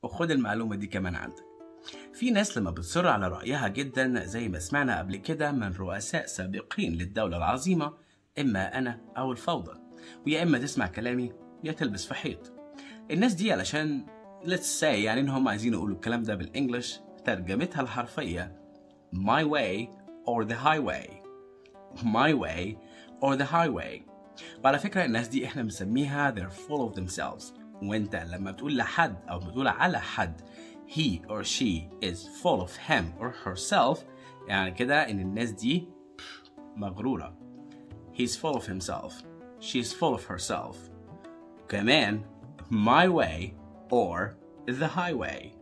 وخد المعلومة دي كمان عندك في ناس لما بتصر على رأيها جدا زي ما سمعنا قبل كده من رؤساء سابقين للدولة العظيمة إما أنا أو الفوضى ويا إما تسمع كلامي يا تلبس في حيط الناس دي علشان let's say يعني إنهم عايزين يقولوا الكلام ده بالإنجلش ترجمتها الحرفية my way or the highway my way or the highway وعلى فكرة الناس دي احنا بنسميها they're full of themselves وانت لما بتقول لحد او بتقول على حد he or she is full of him or herself يعني كده ان الناس دي مغرورة he's full of himself she's full of herself كمان my way or the highway